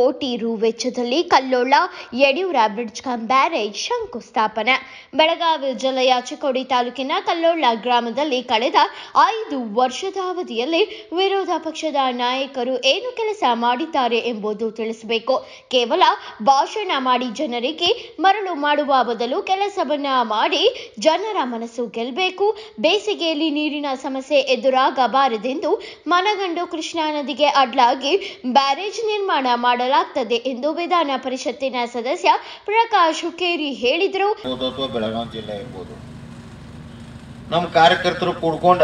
ಕೋಟಿ ರು ವೆಚ್ಚದಲ್ಲಿ Kallola Yadiyur bridge cum barrage ಶಂಕುಸ್ಥಾಪನೆ ಬೆಳಗಾವಿ ಜಿಲ್ಲೆಯ ಚಿಕ್ಕೋಡಿ ತಾಲೂಕಿನ ಕಲ್ಲೋಳ ಗ್ರಾಮದಲ್ಲಿ ಕಳೆದ ಐದು ವರ್ಷದ ಅವಧಿಯಲ್ಲಿ ವಿರೋಧ ಪಕ್ಷದ ನಾಯಕರು ಏನು ಕೆಲಸ ಮಾಡಿದ್ದಾರೆ ಎಂಬುದು ತಿಳಿಸಬೇಕು ಕೇವಲ ಭಾಷಣ ಮಾಡಿ ಜನರಿಗೆ ಮರಳು ಮಾಡುವ ಬದಲು ಕೆಲಸವನ್ನ ಮಾಡಿ ಜನರ ಮನಸ್ಸು ಗೆಲ್ಲಬೇಕು ಬೇಸಿಗೆಯಲ್ಲಿ ನೀರಿನ ಸಮಸ್ಯೆ ಎದುರಾಗಬಾರದೆಂದು ಮನಗಂಡು ಕೃಷ್ಣಾ ನದಿಗೆ ಅಡ್ಲಾಗಿ ಬ್ಯಾರೇಜ್ ನಿರ್ಮಾಣ ಮಾಡಲಾಗ್ತದೆ ಎಂದು ವಿಧಾನ ಪರಿಷತ್ತಿನ ಸದಸ್ಯ ಪ್ರಕಾಶ್ ಹುಕ್ಕೇರಿ ಹೇಳಿದರು ಇರ್ಬೋದು ಅಥವಾ ಬೆಳಗಾವಿ ಜಿಲ್ಲೆ ಇರ್ಬೋದು ನಮ್ಮ ಕಾರ್ಯಕರ್ತರು ಕೂಡ್ಕೊಂಡ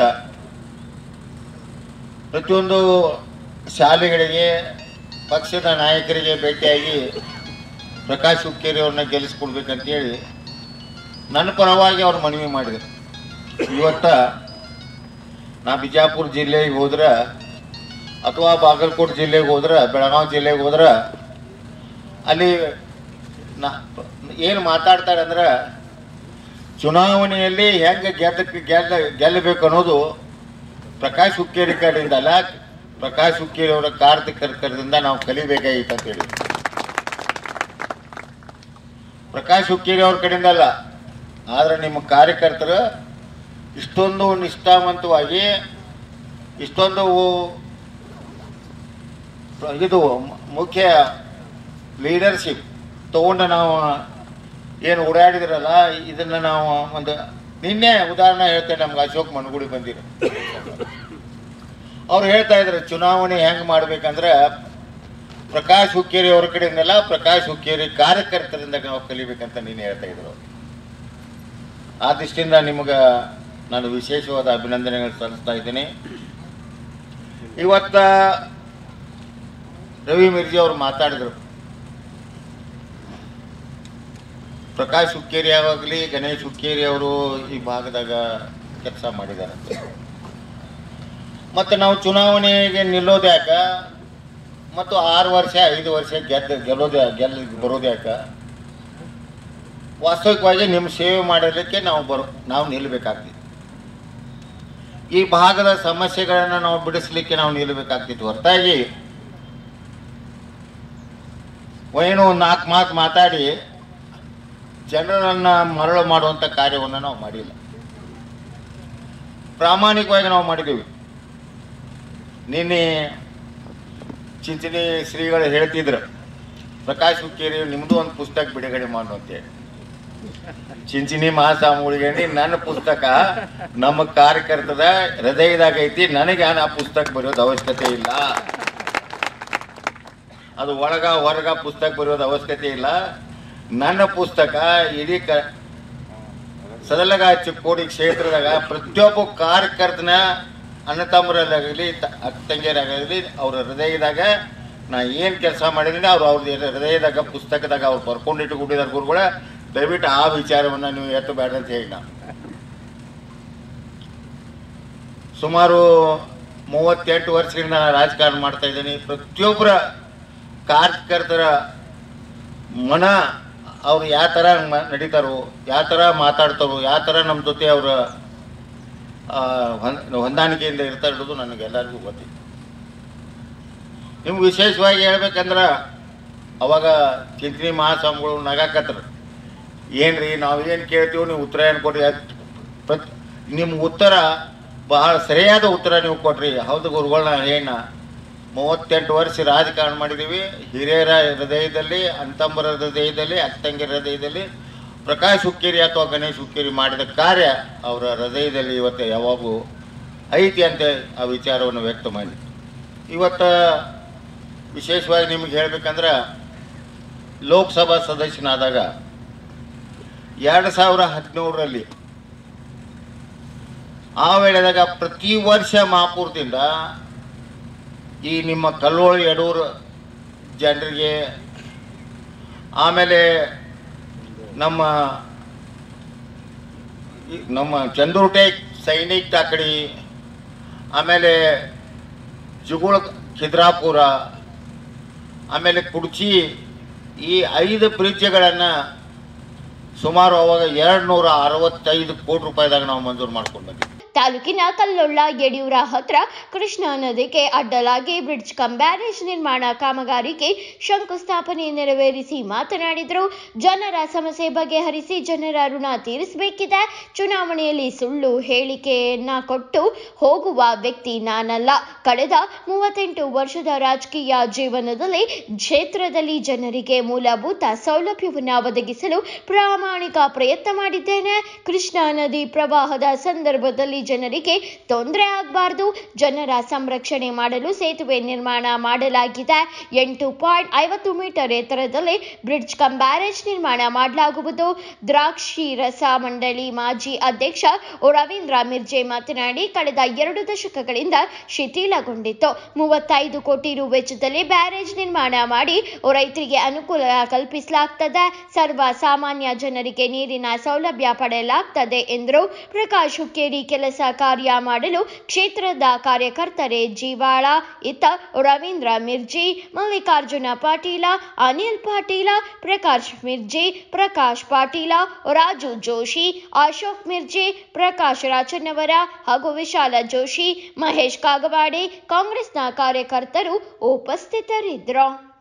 ಪ್ರತಿಯೊಂದು ಶಾಲೆಗಳಿಗೆ ಪಕ್ಷದ ನಾಯಕರಿಗೆ ಭೇಟಿಯಾಗಿ ಪ್ರಕಾಶ್ ಹುಕ್ಕೇರಿ ಅವ್ರನ್ನ ಗೆಲ್ಲಿಸ್ಕೊಡ್ಬೇಕಂತೇಳಿ ನನ್ನ ಪರವಾಗಿ ಅವ್ರು ಮನವಿ ಮಾಡಿದರು ಇವತ್ತ ನಾ ಬಿಜಾಪುರ ಜಿಲ್ಲೆಗೆ ಹೋದ್ರೆ ಅಥವಾ ಬಾಗಲಕೋಟೆ ಜಿಲ್ಲೆಗೆ ಹೋದ್ರೆ ಬೆಳಗಾವಿ ಜಿಲ್ಲೆಗೆ ಹೋದ್ರೆ ಅಲ್ಲಿ ನಾ ಏನು ಮಾತಾಡ್ತಾರೆ ಅಂದ್ರೆ ಚುನಾವಣೆಯಲ್ಲಿ ಹೆಂಗೆ ಗೆದ್ದ ಗೆಲ್ಲ ಗೆಲ್ಲಬೇಕು ಅನ್ನೋದು ಪ್ರಕಾಶ್ ಹುಕ್ಕೇರಿ ಕಡೆಯಿಂದ ಅಲ್ಲ ಪ್ರಕಾಶ್ ಹುಕ್ಕೇರಿ ಅವರ ಕಾರ್ಯಕರ್ತರಿಂದ ನಾವು ಕಲಿಬೇಕಾಗಿತ್ತು ಅಂತೇಳಿ ಪ್ರಕಾಶ್ ಹುಕ್ಕೇರಿ ಅವ್ರ ಕಡೆಯಿಂದ ಅಲ್ಲ ಆದರೆ ನಿಮ್ಮ ಕಾರ್ಯಕರ್ತರು ಇಷ್ಟೊಂದು ನಿಷ್ಠಾವಂತವಾಗಿ ಇಷ್ಟೊಂದು ಇದು ಮುಖ್ಯ ಲೀಡರ್ಶಿಪ್ ತಗೊಂಡು ನಾವು ಏನು ಓಡಾಡಿದ್ರಲ್ಲ ಇದನ್ನು ನಾವು ಒಂದು ನಿನ್ನೆ ಉದಾಹರಣೆ ಹೇಳ್ತೇನೆ ನಮ್ಗೆ ಅಶೋಕ್ ಮನಗುಡಿ ಬಂದಿರು ಅವ್ರು ಹೇಳ್ತಾ ಇದ್ರು ಚುನಾವಣೆ ಹೆಂಗೆ ಮಾಡ್ಬೇಕಂದ್ರೆ ಪ್ರಕಾಶ್ ಹುಕ್ಕೇರಿ ಅವ್ರ ಕಡೆಯಿಂದಲ್ಲ ಪ್ರಕಾಶ್ ಹುಕ್ಕೇರಿ ಕಾರ್ಯಕರ್ತರಿಂದ ನಾವು ಕಲಿಬೇಕಂತ ನೀನು ಹೇಳ್ತಾ ಇದ್ರು ಆ ದೃಷ್ಟಿಯಿಂದ ನಿಮಗೆ ನಾನು ವಿಶೇಷವಾದ ಅಭಿನಂದನೆಗಳು ಸಲ್ಲಿಸ್ತಾ ಇದ್ದೀನಿ ಇವತ್ತ ರವಿ ಮಿರ್ಜಿ ಅವರು ಮಾತಾಡಿದರು ಪ್ರಕಾಶ್ ಹುಕ್ಕೇರಿ ಯಾವಾಗಲಿ ಗಣೇಶ್ ಹುಕ್ಕೇರಿ ಅವರು ಈ ಭಾಗದಾಗ ಕೆಲಸ ಮಾಡಿದ್ದಾರೆ ಮತ್ತು ನಾವು ಚುನಾವಣೆಗೆ ನಿಲ್ಲೋದು ಯಾಕ ಮತ್ತು ಆರು ವರ್ಷ ಐದು ವರ್ಷ ಗೆದ್ದು ಗೆಲ್ಲೋದು ಗೆಲ್ಲ ಬರೋದು ಯಾಕ ವಾಸ್ತವಿಕವಾಗಿ ನಿಮ್ಮ ಸೇವೆ ಮಾಡಲಿಕ್ಕೆ ನಾವು ಬರೋ ನಾವು ನಿಲ್ಲಬೇಕಾಗ್ತಿತ್ತು ಈ ಭಾಗದ ಸಮಸ್ಯೆಗಳನ್ನು ನಾವು ಬಿಡಿಸ್ಲಿಕ್ಕೆ ನಾವು ನಿಲ್ಲಬೇಕಾಗ್ತಿತ್ತು ಹೊರತಾಗಿ ಏನೋ ಒಂದು ನಾಲ್ಕು ಮಾತು ಮಾತಾಡಿ ಜನರನ್ನು ಮರಳು ಮಾಡುವಂಥ ಕಾರ್ಯವನ್ನು ನಾವು ಮಾಡಿಲ್ಲ ಪ್ರಾಮಾಣಿಕವಾಗಿ ನಾವು ಮಾಡಿದ್ದೀವಿ ನಿನ್ನೆ ಚಿಂಚಣಿ ಶ್ರೀಗಳು ಹೇಳ್ತಿದ್ರು ಪ್ರಕಾಶ್ ಹುಕ್ಕೇರಿ ನಿಮ್ಮದು ಒಂದು ಪುಸ್ತಕ ಬಿಡುಗಡೆ ಮಾಡು ಅಂತೇಳಿ ಚಿಂಚಿನಿ ಮಹಾಸ್ವಾಮಿಗಳಿಗೆ ನನ್ನ ಪುಸ್ತಕ ನಮ್ಮ ಕಾರ್ಯಕರ್ತದ ಹೃದಯದಾಗ ಐತಿ ನನಗೆ ಆ ಪುಸ್ತಕ ಬರೆಯೋದು ಅವಶ್ಯಕತೆ ಇಲ್ಲ ಅದು ಒಳಗ ಹೊರಗ ಪುಸ್ತಕ ಬರೆಯೋದು ಅವಶ್ಯಕತೆ ಇಲ್ಲ ನನ್ನ ಪುಸ್ತಕ ಇಡೀ ಕ ಸದಲಗ ಚಿಕ್ಕೋಡಿ ಕ್ಷೇತ್ರದಾಗ ಪ್ರತಿಯೊಬ್ಬ ಕಾರ್ಯಕರ್ತನ ಅಣ್ಣ ತಮ್ಮರಲ್ಲಾಗಲಿ ಅಕ್ಕ ತಂಗಿಯರಾಗಲಿ ಅವ್ರ ಹೃದಯದಾಗ ನಾ ಏನು ಕೆಲಸ ಮಾಡಿದ್ದೀನಿ ಅವ್ರು ಅವ್ರ ಹೃದಯದಾಗ ಪುಸ್ತಕದಾಗ ಅವ್ರು ಬರ್ಕೊಂಡಿಟ್ಟು ಕೊಟ್ಟಿದ್ದಾರೆ ಗುರುಗಳ ದಯವಿಟ್ಟು ಆ ವಿಚಾರವನ್ನು ನೀವು ಎತ್ತು ಬೇಡ ಅಂತ ಹೇಳಿ ನಾ ಸುಮಾರು ಮೂವತ್ತೆಂಟು ವರ್ಷಗಳಿಂದ ನಾನು ರಾಜಕಾರಣ ಮಾಡ್ತಾ ಇದ್ದೀನಿ ಪ್ರತಿಯೊಬ್ಬರ ಕಾರ್ಯಕರ್ತರ ಮನ ಅವ್ರು ಯಾವ ಥರ ಮ- ನಡೀತಾರೋ ಯಾವ ಥರ ಮಾತಾಡ್ತಾರೋ ಯಾವ ಥರ ನಮ್ಮ ಜೊತೆ ಅವರ ಹೊಂದಾಣಿಕೆಯಿಂದ ಇರ್ತಾ ಇರೋದು ನನಗೆಲ್ಲರಿಗೂ ಗೊತ್ತಿತ್ತು ನಿಮ್ಗೆ ವಿಶೇಷವಾಗಿ ಹೇಳ್ಬೇಕಂದ್ರೆ ಅವಾಗ ಚಿಂತನೆ ಮಹಾಸ್ವಾಮಿಗಳು ನಗಾಕತ್ರು ಏನ್ರಿ ನಾವು ಏನು ಕೇಳ್ತೀವಿ ನೀವು ಉತ್ತರ ಏನು ಕೊಡ್ರಿ ಅದ್ ಪ್ರತ್ ನಿಮ್ಮ ಉತ್ತರ ಬಹಳ ಸರಿಯಾದ ಉತ್ತರ ನೀವು ಕೊಟ್ರಿ ಹೌದು ಗುರುಗಳನ್ನ ಏನ ಮೂವತ್ತೆಂಟು ವರ್ಷ ರಾಜಕಾರಣ ಮಾಡಿದ್ದೀವಿ ಹಿರಿಯರ ಹೃದಯದಲ್ಲಿ ಅಂತಂಬರ ಹೃದಯದಲ್ಲಿ ಅಕ್ಕಂಗಿರ ಹೃದಯದಲ್ಲಿ ಪ್ರಕಾಶ್ ಹುಕ್ಕೇರಿ ಅಥವಾ ಗಣೇಶ್ ಹುಕ್ಕೇರಿ ಮಾಡಿದ ಕಾರ್ಯ ಅವರ ಹೃದಯದಲ್ಲಿ ಇವತ್ತು ಯಾವಾಗೂ ಐತಿ ಅಂತ ಆ ವಿಚಾರವನ್ನು ವ್ಯಕ್ತ ಮಾಡಿ ಇವತ್ತು ವಿಶೇಷವಾಗಿ ನಿಮ್ಗೆ ಹೇಳ್ಬೇಕಂದ್ರೆ ಲೋಕಸಭಾ ಸದಸ್ಯನಾದಾಗ ಎರಡು ಸಾವಿರ ಹದಿನೇಳರಲ್ಲಿ ಆ ವೇಳೆದಾಗ ಪ್ರತಿ ವರ್ಷ ಮಹಾಪುರದಿಂದ ಈ ನಿಮ್ಮ ಕಲ್ಲೋಳ ಯಡೂರು ಜನರಿಗೆ ಆಮೇಲೆ ನಮ್ಮ ಈ ನಮ್ಮ ಚಂದ್ರುಟೆ ಸೈನಿಕ್ ತಾಕಡಿ ಆಮೇಲೆ ಜುಗುಳ ಖಿದ್ರಾಪುರ ಆಮೇಲೆ ಕುಡ್ಚಿ ಈ ಐದು ಬ್ರಿಡ್ಜ್ಗಳನ್ನು ಸುಮಾರು ಅವಾಗ ಎರಡು ನೂರ ಅರವತ್ತೈದು ಕೋಟಿ ರೂಪಾಯಿದಾಗ ನಾವು ಮಂಜೂರು ಮಾಡ್ಕೊಂಡು ಬಂದ್ವಿ ತಾಲೂಕಿನ ಕಲ್ಲೊಳ್ಳ ಯಡಿಯೂರ ಹತ್ರ ಕೃಷ್ಣಾ ನದಿಗೆ ಅಡ್ಡಲಾಗಿ ಬ್ರಿಡ್ಜ್ ಕಮ್ ಬ್ಯಾರೇಜ್ ನಿರ್ಮಾಣ ಕಾಮಗಾರಿಗೆ ಶಂಕುಸ್ಥಾಪನೆ ನೆರವೇರಿಸಿ ಮಾತನಾಡಿದರು ಜನರ ಸಮಸ್ಯೆ ಬಗೆಹರಿಸಿ ಜನರ ಋಣ ತೀರಿಸಬೇಕಿದೆ ಚುನಾವಣೆಯಲ್ಲಿ ಸುಳ್ಳು ಹೇಳಿಕೆಯನ್ನ ಕೊಟ್ಟು ಹೋಗುವ ವ್ಯಕ್ತಿ ನಾನಲ್ಲ ಕಳೆದ ಮೂವತ್ತೆಂಟು ವರ್ಷದ ರಾಜಕೀಯ ಜೀವನದಲ್ಲಿ ಕ್ಷೇತ್ರದಲ್ಲಿ ಜನರಿಗೆ ಮೂಲಭೂತ ಸೌಲಭ್ಯವನ್ನು ಒದಗಿಸಲು ಪ್ರಾಮಾಣಿಕ ಪ್ರಯತ್ನ ಮಾಡಿದ್ದೇನೆ ಕೃಷ್ಣಾ ನದಿ ಪ್ರವಾಹದ ಸಂದರ್ಭದಲ್ಲಿ ಜನರಿಗೆ ತೊಂದರೆ ಆಗಬಾರದು ಜನರ ಸಂರಕ್ಷಣೆ ಮಾಡಲು ಸೇತುವೆ ನಿರ್ಮಾಣ ಮಾಡಲಾಗಿದೆ ಎಂಟು ಪಾಯಿಂಟ್ ಐವತ್ತು ಮೀಟರ್ ಎತ್ತರದಲ್ಲಿ ಬ್ರಿಡ್ಜ್ ಕಮ್ ಬ್ಯಾರೇಜ್ ನಿರ್ಮಾಣ ಮಾಡಲಾಗುವುದು ದ್ರಾಕ್ಷಿ ರಸ ಮಂಡಳಿ ಮಾಜಿ ಅಧ್ಯಕ್ಷ ರವೀಂದ್ರ ಮಿರ್ಜೆ ಮಾತನಾಡಿ ಕಳೆದ ಎರಡು ದಶಕಗಳಿಂದ ಶಿಥಿಲಗೊಂಡಿತ್ತು ಮೂವತ್ತೈದು ಕೋಟಿ ರು ವೆಚ್ಚದಲ್ಲಿ ಬ್ಯಾರೇಜ್ ನಿರ್ಮಾಣ ಮಾಡಿ ರೈತರಿಗೆ ಅನುಕೂಲ ಕಲ್ಪಿಸಲಾಗ್ತದೆ ಸರ್ವ ಸಾಮಾನ್ಯ ಜನರಿಗೆ ನೀರಿನ ಸೌಲಭ್ಯ ಪಡೆಯಲಾಗ್ತದೆ ಎಂದರು ಪ್ರಕಾಶ್ ಹುಕ್ಕೇರಿ ಕೆಲಸ ಕಾರ್ಯ ಮಾಡಲು ಕ್ಷೇತ್ರದ ಕಾರ್ಯಕರ್ತರೇ ಜೀವಾಳ ಇತ್ತ ರವೀಂದ್ರ ಮಿರ್ಜಿ ಮಲ್ಲಿಕಾರ್ಜುನ ಪಾಟೀಲ ಅನಿಲ್ ಪಾಟೀಲ ಪ್ರಕಾಶ್ ಮಿರ್ಜಿ ಪ್ರಕಾಶ್ ಪಾಟೀಲ ರಾಜು ಜೋಶಿ ಅಶೋಕ್ ಮಿರ್ಜಿ ಪ್ರಕಾಶ್ ರಾಚನ್ನವರ ಹಾಗೂ ವಿಶಾಲ ಜೋಶಿ ಮಹೇಶ್ ಕಾಗವಾಡಿ ಕಾಂಗ್ರೆಸ್ನ ಕಾರ್ಯಕರ್ತರು ಉಪಸ್ಥಿತರಿದ್ದರು